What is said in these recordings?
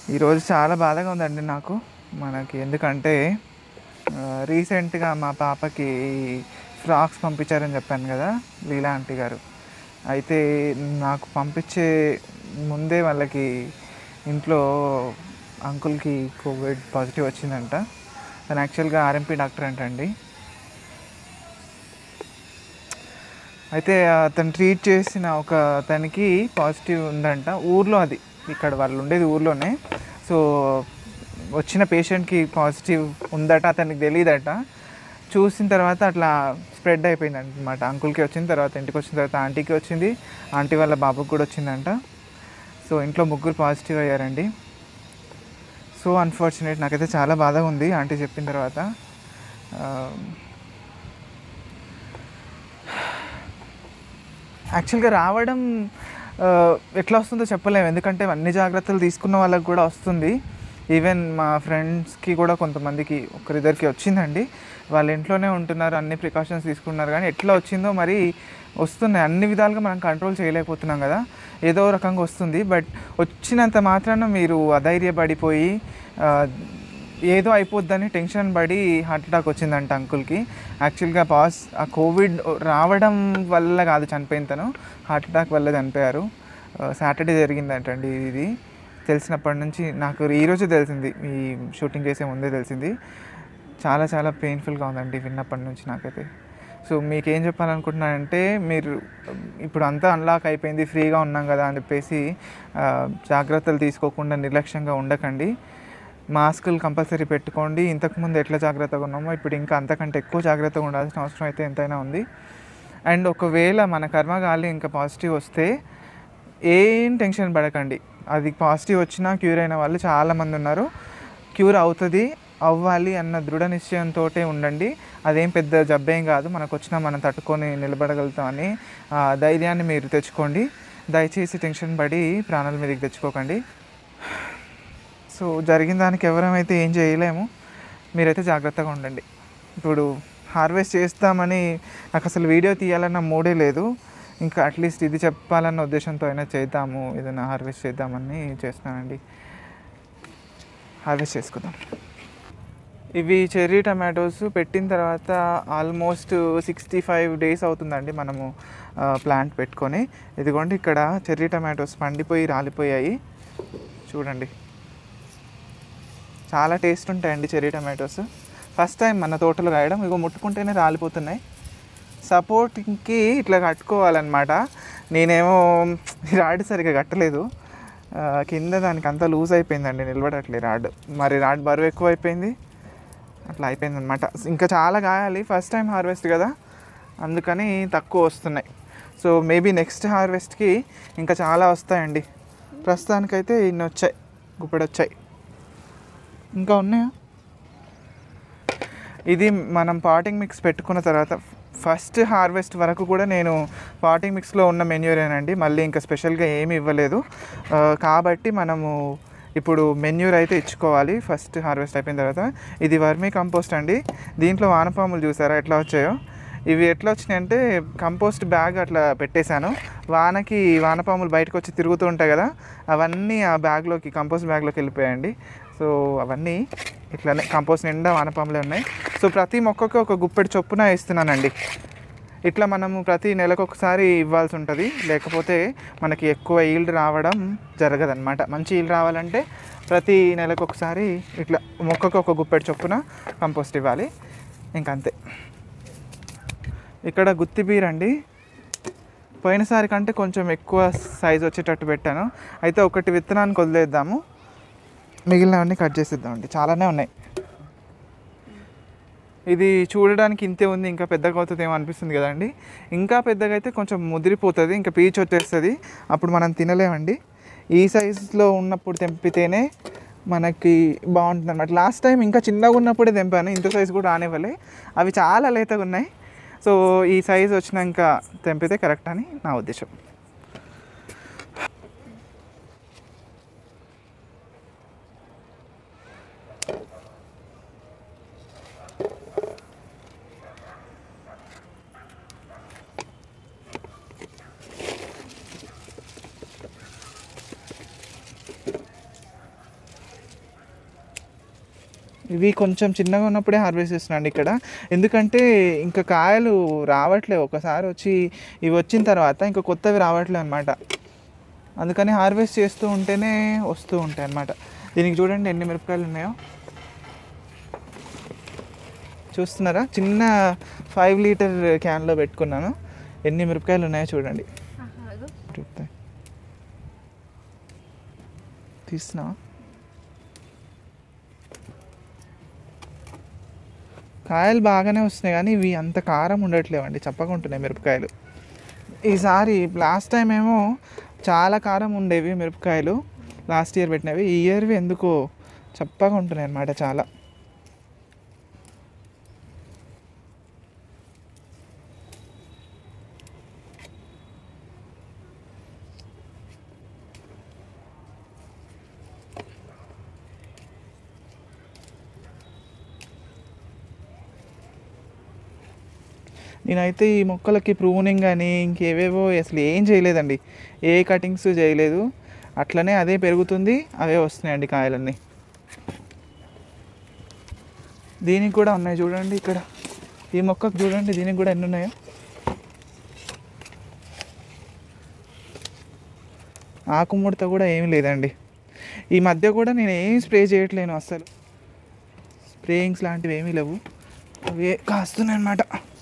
ఈరోజు చాలా బాధగా ఉందండి నాకు మనకి ఎందుకంటే ఆ, రీసెంట్గా మా పాపకి ఫ్రాక్స్ పంపించారని చెప్పాను కదా లీలా ఆంటీ గారు అయితే నాకు పంపించే ముందే వాళ్ళకి ఇంట్లో అంకుల్కి కోవిడ్ పాజిటివ్ వచ్చిందంట తను యాక్చువల్గా ఆర్ఎంపీ డాక్టర్ అంటండి అయితే అతను ట్రీట్ చేసిన ఒక అతనికి పాజిటివ్ ఉందంట ఊర్లో అది ఇక్కడ వాళ్ళు ఉండేది ఊర్లోనే సో వచ్చిన పేషెంట్కి పాజిటివ్ ఉందట అతనికి తెలియదట చూసిన తర్వాత అట్లా స్ప్రెడ్ అయిపోయింది అనమాట అంకుల్కి వచ్చిన తర్వాత ఇంటికి వచ్చిన తర్వాత ఆంటీకి వచ్చింది ఆంటీ వాళ్ళ బాబుకి కూడా వచ్చిందంట సో ఇంట్లో ముగ్గురు పాజిటివ్ అయ్యారండి సో అన్ఫార్చునేట్ నాకైతే చాలా బాధగా ఉంది ఆంటీ చెప్పిన తర్వాత ఆ, యాక్చువల్గా రావడం ఆ, ఎట్లా వస్తుందో చెప్పలేము ఎందుకంటే అన్ని జాగ్రత్తలు తీసుకున్న వాళ్ళకి కూడా వస్తుంది ఈవెన్ మా ఫ్రెండ్స్కి కూడా కొంతమందికి ఒకరిద్దరికి వచ్చిందండి వాళ్ళ ఇంట్లోనే ఉంటున్నారు అన్ని ప్రికాషన్స్ తీసుకున్నారు కానీ ఎట్లా వచ్చిందో మరి వస్తున్నాయి అన్ని విధాలుగా మనం కంట్రోల్ చేయలేకపోతున్నాం కదా ఏదో రకంగా వస్తుంది బట్ వచ్చినంత మాత్రాన మీరు అధైర్యపడిపోయి ఆ, ఏదో అయిపోద్దని టెన్షన్ పడి హార్ట్ అటాక్ వచ్చిందంట అంకుల్కి యాక్చువల్గా పాస్ ఆ కోవిడ్ రావడం వల్ల కాదు చనిపోయిన తను హార్ట్ అటాక్ వల్ల చనిపోయారు సాటర్డే జరిగిందంటండి ఇది తెలిసినప్పటి నుంచి నాకు ఈరోజు తెలిసింది ఈ షూటింగ్ చేసే ముందే తెలిసింది చాలా చాలా పెయిన్ఫుల్గా ఉందండి విన్నప్పటి నుంచి నాకైతే సో మీకు ఏం చెప్పాలనుకుంటున్నానంటే మీరు ఇప్పుడు అంతా అన్లాక్ అయిపోయింది ఫ్రీగా ఉన్నాం కదా అని చెప్పేసి ఆ, జాగ్రత్తలు తీసుకోకుండా నిర్లక్ష్యంగా ఉండకండి మాస్కులు కంపల్సరీ పెట్టుకోండి ఇంతకుముందు ఎట్లా జాగ్రత్తగా ఉన్నామో ఇప్పుడు ఇంకా అంతకంటే ఎక్కువ జాగ్రత్తగా ఉండాల్సిన అవసరం అయితే ఎంతైనా ఉంది అండ్ ఒకవేళ మన కర్మగాలి ఇంకా పాజిటివ్ వస్తే ఏం టెన్షన్ పడకండి అది పాజిటివ్ వచ్చినా క్యూర్ అయిన వాళ్ళు చాలామంది ఉన్నారు క్యూర్ అవుతుంది అవ్వాలి అన్న దృఢ నిశ్చయంతో ఉండండి అదేం పెద్ద జబ్బేం కాదు మనకు వచ్చినా మనం తట్టుకొని నిలబడగలుగుతామని ఆ ధైర్యాన్ని మీరు తెచ్చుకోండి దయచేసి టెన్షన్ పడి ప్రాణాల మీదకి తెచ్చుకోకండి సో జరిగిన దానికి ఎవరమైతే ఏం చేయలేము మీరైతే జాగ్రత్తగా ఉండండి ఇప్పుడు హార్వెస్ట్ చేస్తామని నాకు అసలు వీడియో తీయాలన్న మూడే లేదు ఇంకా అట్లీస్ట్ ఇది చెప్పాలన్న ఉద్దేశంతో అయినా చేద్దాము ఏదైనా హార్వెస్ట్ చేద్దామని చేస్తానండి హార్వెస్ట్ చేసుకుందాం ఇవి చెర్రీ టమాటోస్ పెట్టిన తర్వాత ఆల్మోస్ట్ సిక్స్టీ ఫైవ్ డేస్ అవుతుందండి మనము ప్లాంట్ పెట్టుకొని ఇదిగోండి ఇక్కడ చెర్రీ టమాటోస్ పండిపోయి రాలిపోయాయి చూడండి చాలా టేస్ట్ ఉంటాయండి చెర్రీ టమాటోస్ ఫస్ట్ టైం మన తోటలో కాయడం ఇగో ముట్టుకుంటేనే రాలిపోతున్నాయి సపోర్ట్కి ఇట్లా కట్టుకోవాలన్నమాట నేనేమో ఈ రాడ్ సరిగా కట్టలేదు ఆ, కింద దానికి అంతా లూజ్ అయిపోయిందండి నిలబడట్లే రాడ్ మరి రాడ్ బరువు ఎక్కువ అయిపోయింది అట్లా అయిపోయింది అనమాట ఇంకా చాలా కాయాలి ఫస్ట్ టైం హార్వెస్ట్ కదా అందుకని తక్కువ వస్తున్నాయి సో మేబీ నెక్స్ట్ హార్వెస్ట్కి ఇంకా చాలా వస్తాయండి ప్రస్తుతానికైతే ఇన్ని వచ్చాయి గుప్పెడు వచ్చాయి ఇంకా ఉన్నాయా ఇది మనం పాటింగ్ మిక్స్ పెట్టుకున్న తర్వాత ఫస్ట్ హార్వెస్ట్ వరకు కూడా నేను పాటింగ్ మిక్స్లో ఉన్న మెన్యూరేనండి మళ్ళీ ఇంకా స్పెషల్గా ఏమి ఇవ్వలేదు ఆ, కాబట్టి మనము ఇప్పుడు మెన్యూర్ అయితే ఇచ్చుకోవాలి ఫస్ట్ హార్వెస్ట్ అయిపోయిన తర్వాత ఇది వర్మీ కంపోస్ట్ అండి దీంట్లో వానపాములు చూసారా ఎట్లా వచ్చాయో ఇవి ఎట్లా వచ్చినాయి అంటే కంపోస్ట్ బ్యాగ్ అట్లా పెట్టేశాను వానకి వానపాములు బయటకు వచ్చి తిరుగుతూ ఉంటాయి కదా అవన్నీ ఆ బ్యాగ్లోకి కంపోస్ట్ బ్యాగ్లోకి వెళ్ళిపోయాయండి సో అవన్నీ ఇట్లానే కంపోస్ట్ నిండా వానపాములే ఉన్నాయి సో ప్రతి మొక్కకి ఒక గుప్పెడు చొప్పున ఇస్తున్నానండి ఇట్లా మనము ప్రతి నెలకు ఒకసారి ఇవ్వాల్సి ఉంటుంది లేకపోతే మనకి ఎక్కువ ఈల్డ్ రావడం జరగదన్నమాట మంచి ఈల్డ్ రావాలంటే ప్రతి నెలకు ఒకసారి ఇట్లా మొక్కకు ఒక గుప్పెడు చొప్పున కంపోస్ట్ ఇవ్వాలి ఇంకంతే ఇక్కడ గుత్తి బీర్ అండి పోయినసారి కంటే కొంచెం ఎక్కువ సైజ్ వచ్చేటట్టు పెట్టాను అయితే ఒకటి విత్తనానికి వదిలేద్దాము మిగిలినవన్నీ కట్ చేసేద్దామండి చాలానే ఉన్నాయి ఇది చూడడానికి ఇంతే ఉంది ఇంకా పెద్దగా అవుతుంది ఏమో అనిపిస్తుంది కదండి ఇంకా పెద్దగా అయితే కొంచెం ముదిరిపోతుంది ఇంకా పీచు వచ్చేస్తుంది అప్పుడు మనం తినలేమండి ఈ సైజులో ఉన్నప్పుడు తెంపితేనే మనకి బాగుంటుంది అనమాట లాస్ట్ టైం ఇంకా చిన్నగా ఉన్నప్పుడే తెంపాను ఇంత సైజు కూడా రానివ్వలే అవి చాలా లేతగా ఉన్నాయి సో ఈ సైజు వచ్చినాక తెంపితే కరెక్ట్ అని నా ఉద్దేశం ఇవి కొంచెం చిన్నగా ఉన్నప్పుడే హార్వెస్ట్ చేస్తున్నాండి ఇక్కడ ఎందుకంటే ఇంకా కాయలు రావట్లేవు ఒకసారి వచ్చి ఇవి వచ్చిన తర్వాత ఇంకా కొత్తవి రావట్లేవు అనమాట అందుకని హార్వెస్ట్ చేస్తూ ఉంటేనే వస్తూ ఉంటాయి అనమాట దీనికి చూడండి ఎన్ని మిరపకాయలు ఉన్నాయో చూస్తున్నారా చిన్న ఫైవ్ లీటర్ క్యాన్లో పెట్టుకున్నాను ఎన్ని మిరపకాయలు ఉన్నాయో చూడండి చూపుతాయి తీస్తున్నావా కాయలు బాగానే వస్తున్నాయి కానీ ఇవి అంత కారం ఉండట్లేవండి చప్పకుంటున్నాయి మిరపకాయలు ఈసారి లాస్ట్ టైం ఏమో చాలా కారం ఉండేవి మిరపకాయలు లాస్ట్ ఇయర్ పెట్టినవి ఈ ఇయర్వి ఎందుకో చప్పగా ఉంటున్నాయి అన్నమాట చాలా నేనైతే ఈ మొక్కలకి ప్రూనింగ్ అని ఇంకేవేవో అసలు ఏం చేయలేదండి ఏ కటింగ్స్ చేయలేదు అట్లనే అదే పెరుగుతుంది అవే వస్తున్నాయండి కాయలన్నీ దీనికి కూడా ఉన్నాయి చూడండి ఇక్కడ ఈ మొక్కకు చూడండి దీనికి కూడా ఎన్ని ఉన్నాయో ఆకుముడత కూడా ఏమీ లేదండి ఈ మధ్య కూడా నేను ఏం స్ప్రే చేయట్లేను అస్సలు స్ప్రేయింగ్స్ లాంటివి ఏమీ లేవు అవే కాస్తున్నాయి అన్నమాట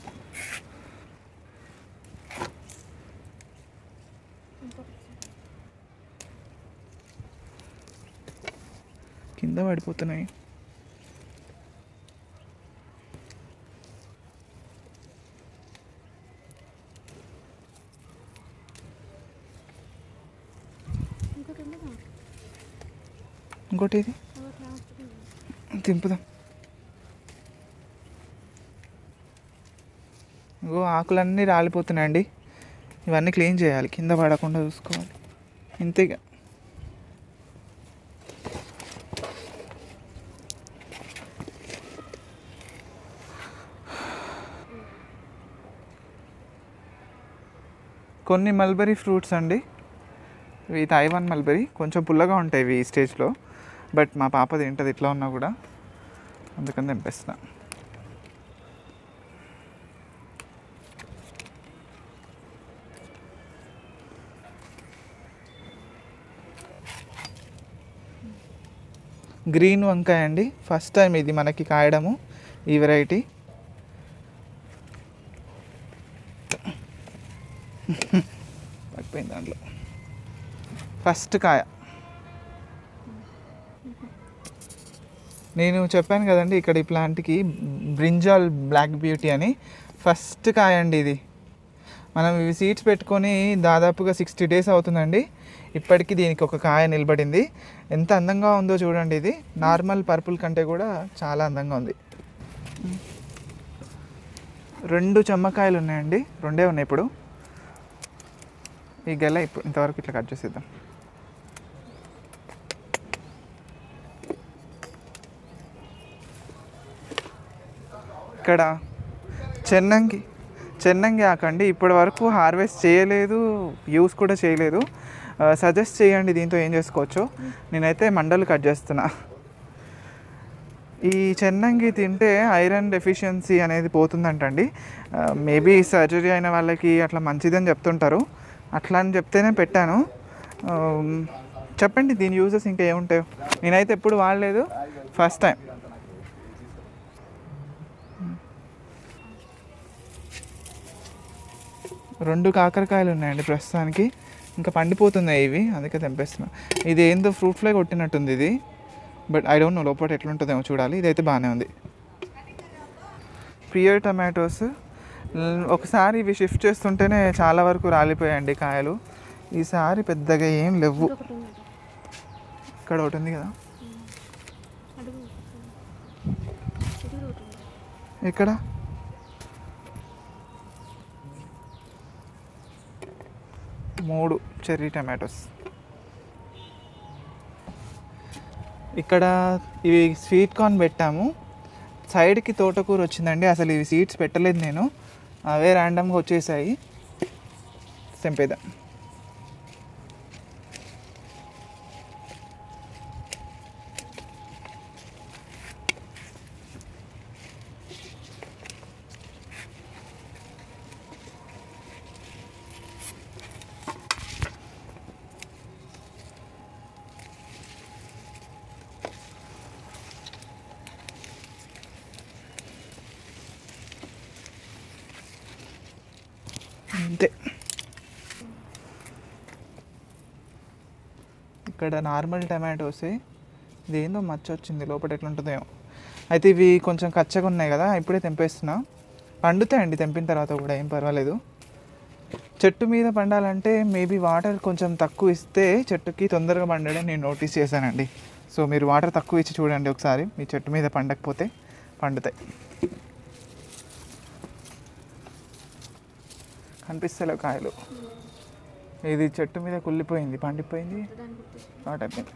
కింద పడిపోతున్నాయి ఇంకోటి ఇది తింపుదాం ఇంకో ఆకులన్నీ రాలిపోతున్నాయండి ఇవన్నీ క్లీన్ చేయాలి కింద పడకుండా చూసుకోవాలి ఇంతేగా కొన్ని మల్బరీ ఫ్రూట్స్ అండి ఇవి తైవాన్ మల్బరీ కొంచెం పుల్లగా ఉంటాయి ఇవి ఈ స్టేజ్లో బట్ మా పాప తింటది ఇట్లా ఉన్నా కూడా అందుకని తెంపేస్తున్నా గ్రీన్ వంకాయ అండి ఫస్ట్ టైం ఇది మనకి కాయడము ఈ వెరైటీ పడిపోయింది దాంట్లో ఫస్ట్ కాయ నేను చెప్పాను కదండి ఇక్కడ ఈ ప్లాంట్కి బ్రింజాల్ బ్లాక్ బ్యూటీ అని ఫస్ట్ కాయ అండి ఇది మనం ఇవి సీడ్స్ పెట్టుకొని దాదాపుగా సిక్స్టీ డేస్ అవుతుందండి ఇప్పటికీ దీనికి ఒక కాయ నిలబడింది ఎంత అందంగా ఉందో చూడండి ఇది నార్మల్ పర్పుల్ కంటే కూడా చాలా అందంగా ఉంది రెండు చెమ్మకాయలు ఉన్నాయండి రెండే ఉన్నాయి ఇప్పుడు ఈ గెల ఇప్పుడు ఇంతవరకు ఇట్లా కట్ చేసేద్దాం ఇక్కడ చెన్నంగి చెన్నంగి ఆకండి ఇప్పటి వరకు హార్వెస్ట్ చేయలేదు యూస్ కూడా చేయలేదు సజెస్ట్ చేయండి దీంతో ఏం చేసుకోవచ్చు నేనైతే మండలు కట్ చేస్తున్నా ఈ చెన్నంగి తింటే ఐరన్ డెఫిషియన్సీ అనేది పోతుందంటండి మేబీ సర్జరీ అయిన వాళ్ళకి అట్లా మంచిదని చెప్తుంటారు అట్లా అని చెప్తేనే పెట్టాను ఆ, చెప్పండి దీని యూజెస్ ఇంకా ఏముంటాయో నేనైతే ఎప్పుడు వాడలేదు ఫస్ట్ టైం రెండు కాకరకాయలు ఉన్నాయండి ప్రస్తుతానికి ఇంకా పండిపోతున్నాయి ఇవి అందుకే తెంపేస్తున్నా ఇది ఏందో ఫ్రూట్ ఫ్లై కొట్టినట్టుంది ఇది బట్ ఐ డోంట్ నో లోపల ఎట్లుంటుందేమో చూడాలి ఇదైతే బాగానే ఉంది ప్రియర్ టమాటోస్ ల్- ఒకసారి ఇవి షిఫ్ట్ చేస్తుంటేనే చాలా వరకు రాలిపోయాయండి కాయలు ఈసారి పెద్దగా ఏం లేవు ఇక్కడ ఒకటి ఉంది కదా ఇక్కడ మూడు చెర్రీ టమాటోస్ ఇక్కడ ఇవి స్వీట్ కార్న్ పెట్టాము సైడ్కి తోటకూర వచ్చిందండి అసలు ఇవి సీడ్స్ పెట్టలేదు నేను అవే ర్యాండమ్గా వచ్చేసాయి తెంపేద్దాం ఇక్కడ నార్మల్ టమాటోసే ఇదేందో మచ్చ వచ్చింది లోపల ఎట్లుంటుందో అయితే ఇవి కొంచెం కచ్చగా ఉన్నాయి కదా ఇప్పుడే తెంపేస్తున్నా పండుతాయండి తెంపిన తర్వాత కూడా ఏం పర్వాలేదు చెట్టు మీద పండాలంటే మేబీ వాటర్ కొంచెం తక్కువ ఇస్తే చెట్టుకి తొందరగా పండడం నేను నోటీస్ చేశానండి సో మీరు వాటర్ తక్కువ ఇచ్చి చూడండి ఒకసారి మీ చెట్టు మీద పండకపోతే పండుతాయి కనిపిస్తలేవు కాయలు ఇది చెట్టు మీద కుళ్ళిపోయింది పండిపోయింది స్టార్ట్ అయిపోయింది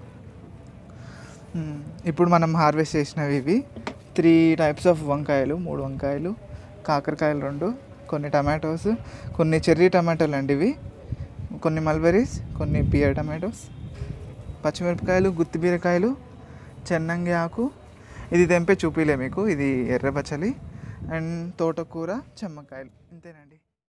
మ్మ్. ఇప్పుడు మనం హార్వెస్ట్ చేసినవి ఇవి త్రీ టైప్స్ ఆఫ్ వంకాయలు మూడు వంకాయలు కాకరకాయలు రెండు కొన్ని టమాటోస్ కొన్ని చెర్రీ టమాటోలు అండి ఇవి కొన్ని మల్బెరీస్ కొన్ని పియర్ టమాటోస్ పచ్చిమిరపకాయలు గుత్తి బీరకాయలు చెన్నంగి ఆకు ఇది తెంపే చూపిలే మీకు ఇది ఎర్ర పచ్చలి అండ్ తోటకూర చెమ్మకాయలు ఇంతేనండి